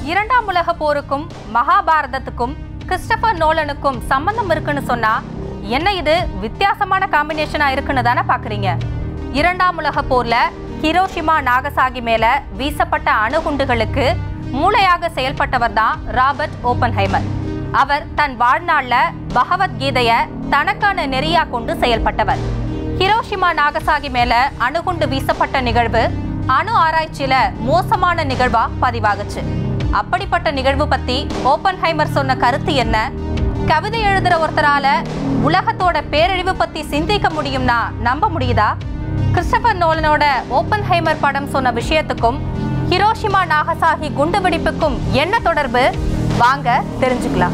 இரண்டாம் உலக போருக்கும் மகாபாரதத்துக்கும் கிறிஸ்டபர் நோலனுக்கும் சம்பந்தம் இருக்குன்னு சொன்னா என்ன இது வித்தியாசமான காம்பினேஷனா இருக்குன்னு தானே பாக்குறீங்க இரண்டாம் உலக போர்ல ஹிரோஷிமா நாகசாகி மேல வீசப்பட்ட அணுகுண்டுகளுக்கு மூளையாக செயல்பட்டவர் தான் ராபர்ட் ஓப்பன்ஹைமர் அவர் தன் வாழ்நாள்ல பகவத்கீதைய தனக்கான நெறியா கொண்டு செயல்பட்டவர் ஹிரோஷிமா நாகசாகி மேல அணுகுண்டு வீசப்பட்ட நிகழ்வு அணு ஆராய்ச்சியில மோசமான நிகழ்வா பதிவாகுச்சு அப்படிப்பட்ட நிகழ்வு பத்தி ஓப்பன்ஹைமர் சொன்ன கருத்து என்ன கவிதை எழுதுற ஒருத்தரால உலகத்தோட பேரழிவு பத்தி சிந்திக்க முடியும்னா நம்ப முடியுதா கிறிஸ்டபர் நோலனோட ஓப்பன்ஹைமர் படம் சொன்ன விஷயத்துக்கும் ஹிரோஷிமா நாகசாகி குண்டு வெடிப்புக்கும் என்ன தொடர்பு வாங்க தெரிஞ்சுக்கலாம்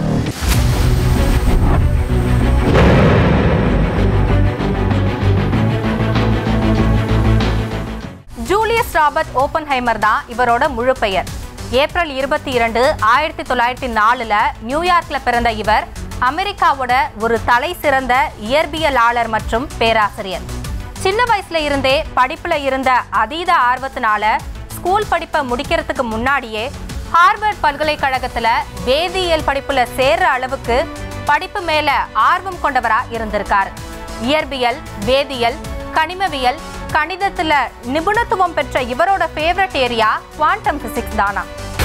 ஜூலியஸ் ராபர்ட் ஓப்பன்ஹைமர் தான் இவரோட முழு பெயர் ஏப்ரல் இருபத்தி இரண்டு ஆயிரத்தி தொள்ளாயிரத்தி நாலுல நியூயார்க்ல பிறந்த இவர் அமெரிக்காவோட ஒரு தலை சிறந்த இயற்பியலாளர் மற்றும் பேராசிரியர் சின்ன வயசுல இருந்தே படிப்புல இருந்த அதீத ஆர்வத்தினால ஸ்கூல் படிப்பை முடிக்கிறதுக்கு முன்னாடியே ஹார்வர்ட் பல்கலைக்கழகத்துல வேதியியல் படிப்புல சேர்ற அளவுக்கு படிப்பு மேல ஆர்வம் கொண்டவரா இருந்திருக்காரு இயற்பியல் வேதியியல் கனிமவியல் கணிதத்துல நிபுணத்துவம் பெற்ற இவரோட ஃபேவரட் ஏரியா குவாண்டம் பிசிக்ஸ் தானா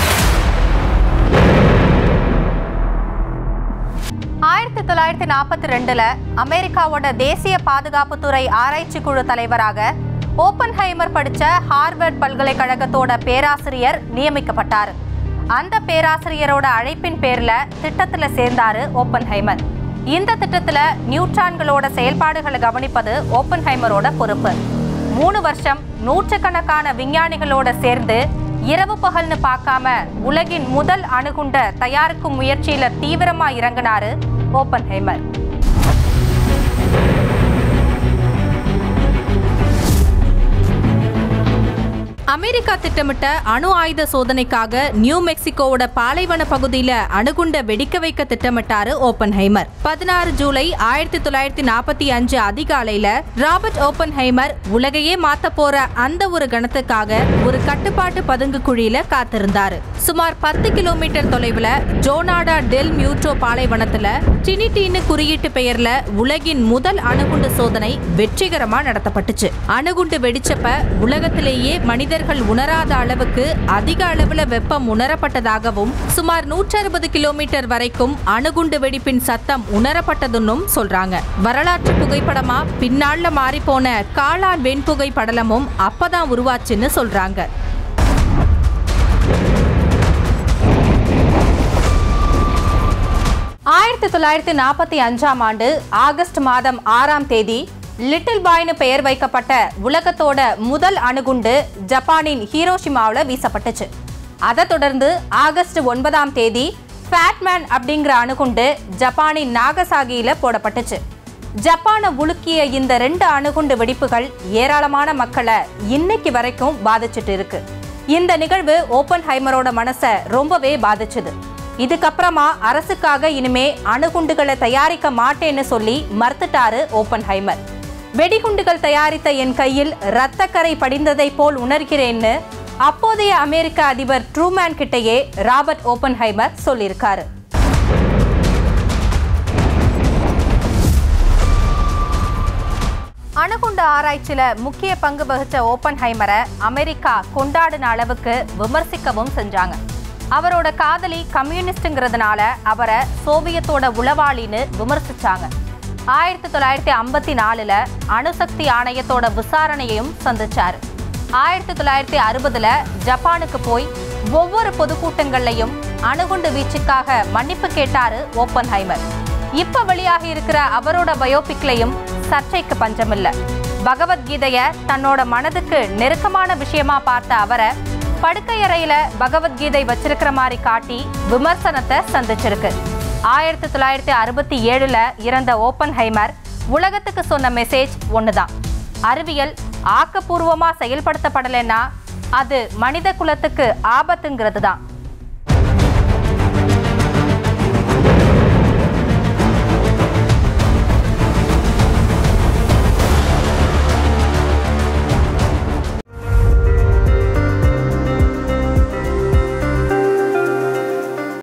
ஆயிரத்தி தொள்ளாயிரத்தி நாற்பத்தி ரெண்டுல அமெரிக்காவோட தேசிய பாதுகாப்புத்துறை ஆராய்ச்சி குழு தலைவராக ஓப்பன்ஹைமர் படிச்ச ஹார்வர்ட் பல்கலைக்கழகத்தோட பேராசிரியர் நியமிக்கப்பட்டார் அந்த பேராசிரியரோட அழைப்பின் பேர்ல திட்டத்துல சேர்ந்தாரு ஓப்பன்ஹைமர் இந்த திட்டத்துல நியூட்ரான்களோட செயல்பாடுகளை கவனிப்பது ஓப்பன்ஹைமரோட பொறுப்பு மூணு வருஷம் நூற்றுக்கணக்கான விஞ்ஞானிகளோட சேர்ந்து இரவு பகல்னு பார்க்காம உலகின் முதல் அணுகுண்ட தயாரிக்கும் முயற்சியில தீவிரமா இறங்கினாரு ஓப்பன்ஹைமர் அமெரிக்கா திட்டமிட்ட அணு ஆயுத சோதனைக்காக நியூ மெக்சிகோவோட பாலைவன பகுதியில அணுகுண்ட வெடிக்க வைக்க திட்டமிட்டாரு ஓப்பன்ஹைமர் பதினாறு ஜூலை ஆயிரத்தி தொள்ளாயிரத்தி நாற்பத்தி அஞ்சு அதிகாலையில ராபர்ட் ஓப்பன்ஹைமர் உலகையே மாத்த போற அந்த ஒரு கணத்துக்காக ஒரு கட்டுப்பாட்டு பதுங்கு குழியில காத்திருந்தாரு சுமார் பத்து கிலோமீட்டர் தொலைவுல ஜோனாடா டெல் மியூட்ரோ பாலைவனத்துல டினிட்டின்னு குறியீட்டு பெயர்ல உலகின் முதல் அணுகுண்டு சோதனை வெற்றிகரமா நடத்தப்பட்டுச்சு அணுகுண்டு வெடிச்சப்ப உலகத்திலேயே மனிதர்கள் உணராத அளவுக்கு அதிக அளவுல வெப்பம் உணரப்பட்டதாகவும் சுமார் 160 கிலோமீட்டர் வரைக்கும் அணுகுண்டு வெடிப்பின் சத்தம் உணரப்பட்டதுன்னும் சொல்றாங்க வரலாற்று புகைப்படமா பின்னாள்ல மாறிப்போன காளான் வெண்புகை படலமும் அப்பதான் உருவாச்சுன்னு சொல்றாங்க ஆயிரத்தி தொள்ளாயிரத்தி நாற்பத்தி அஞ்சாம் ஆண்டு ஆகஸ்ட் மாதம் ஆறாம் தேதி லிட்டில் பாய்னு பெயர் வைக்கப்பட்ட உலகத்தோட முதல் அணுகுண்டு ஜப்பானின் ஹீரோஷிமாவில் வீசப்பட்டுச்சு அதை தொடர்ந்து ஆகஸ்ட் ஒன்பதாம் தேதி ஃபேட்மேன் அப்படிங்கிற அணுகுண்டு ஜப்பானின் நாகசாகியில போடப்பட்டுச்சு ஜப்பானை உலுக்கிய இந்த ரெண்டு அணுகுண்டு வெடிப்புகள் ஏராளமான மக்களை இன்னைக்கு வரைக்கும் பாதிச்சுட்டு இருக்கு இந்த நிகழ்வு ஓப்பன் ஹைமரோட மனசை ரொம்பவே பாதிச்சுது இதுக்கப்புறமா அரசுக்காக இனிமே அணுகுண்டுகளை தயாரிக்க மாட்டேன்னு சொல்லி மறுத்துட்டாரு ஓப்பன் ஹைமர் வெடிகுண்டுகள் தயாரித்த என் கையில் இரத்தக்கரை படிந்ததை போல் உணர்கிறேன்னு அப்போதைய அமெரிக்க அதிபர் ட்ரூமேன் கிட்டேயே ராபர்ட் ஓப்பன்ஹைமர் சொல்லியிருக்காரு அணுகுண்டு ஆராய்ச்சியில முக்கிய பங்கு வகிச்ச ஓப்பன்ஹைமரை அமெரிக்கா கொண்டாடின அளவுக்கு விமர்சிக்கவும் செஞ்சாங்க அவரோட காதலி கம்யூனிஸ்டுங்கிறதுனால அவரை சோவியத்தோட உளவாளின்னு விமர்சிச்சாங்க ஆயிரத்தி தொள்ளாயிரத்தி ஐம்பத்தி நாலுல அணுசக்தி ஆணையத்தோட விசாரணையையும் சந்திச்சாரு ஆயிரத்தி தொள்ளாயிரத்தி அறுபதுல ஜப்பானுக்கு போய் ஒவ்வொரு பொதுக்கூட்டங்கள்லையும் அணுகுண்டு வீச்சுக்காக மன்னிப்பு கேட்டாரு ஓப்பன்ஹைமர் இப்ப வெளியாகி இருக்கிற அவரோட பயோபிக்லையும் சர்ச்சைக்கு பஞ்சமில்ல பகவத்கீதைய தன்னோட மனதுக்கு நெருக்கமான விஷயமா பார்த்த அவரை படுக்கையறையில பகவத்கீதை வச்சிருக்கிற மாதிரி காட்டி விமர்சனத்தை சந்திச்சிருக்கு ஆயிரத்தி தொள்ளாயிரத்தி அறுபத்தி ஏழுல இறந்த ஓப்பன்ஹைமர் உலகத்துக்கு சொன்ன மெசேஜ் ஒண்ணுதான் அறிவியல் ஆக்கப்பூர்வமா செயல்படுத்தப்படலைன்னா அது மனித குலத்துக்கு ஆபத்துங்கிறது தான்